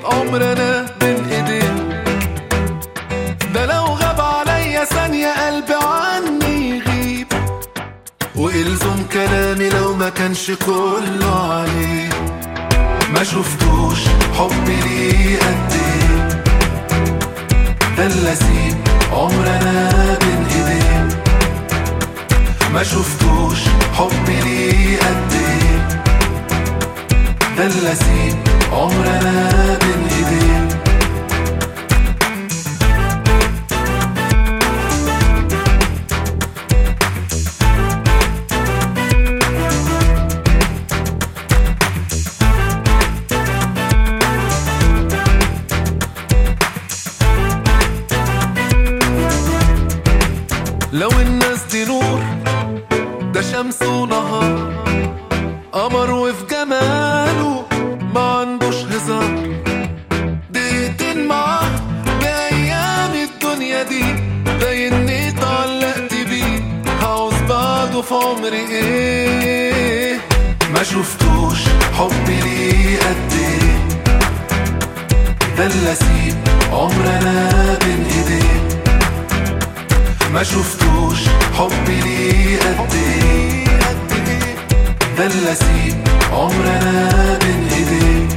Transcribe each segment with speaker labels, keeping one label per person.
Speaker 1: عمرنا بين ايديه ده لو غاب عليا ثانية قلبي عني يغيب وإلزم كلامي لو ما كانش كله عليه ما شفتوش حبي ليه قد ايه ده اللي اسيب عمرنا بين ايديه ما شفتوش حبي ليه قد ايه ده اللي اسيب عمرنا بين ايديه لو الناس دي نور ده شمس ونهار قمر وفي جماله ما عندوش هزار دقيقتين معاه بأيام الدنيا دي باينني اتعلقت بيه هعوز بعده في عمري ايه ما شفتوش حبي ليه قد ايه ده اللي اسيب عمرنا بين ايديه ما شفتوش حبي ليه قد ايه ده اللي اسيب عمرنا بين ايديه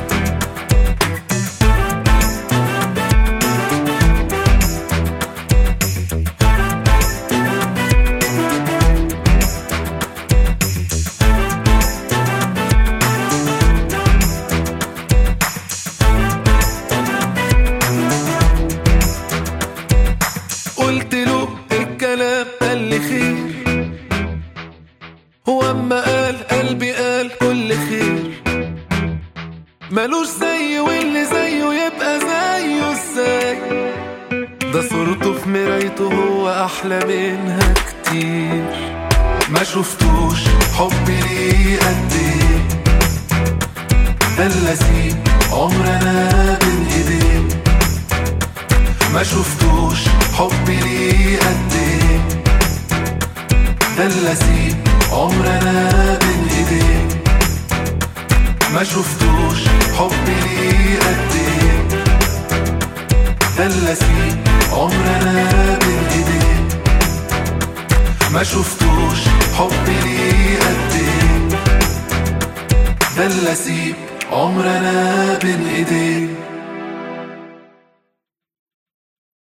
Speaker 1: قلت له الكلام قال لي خير هو اما قال قلبي قال كل خير ملوش زي واللي زيه يبقى زيه ازاي ده صورته في مرايته هو احلى منها كتير ما شفتوش حبي ليه قد ايه ده اللي اسيب عمرنا بين ايديه ما شفتوش حبي ليه قد ايه ده اللي اسيب عمرنا بين ايديه ما شفتوش حبي ليه قد ايه ده اللي اسيب عمرنا بين ايديه ما شفتوش حبي ليه قد ايه ده اللي اسيب عمرنا بين ايديه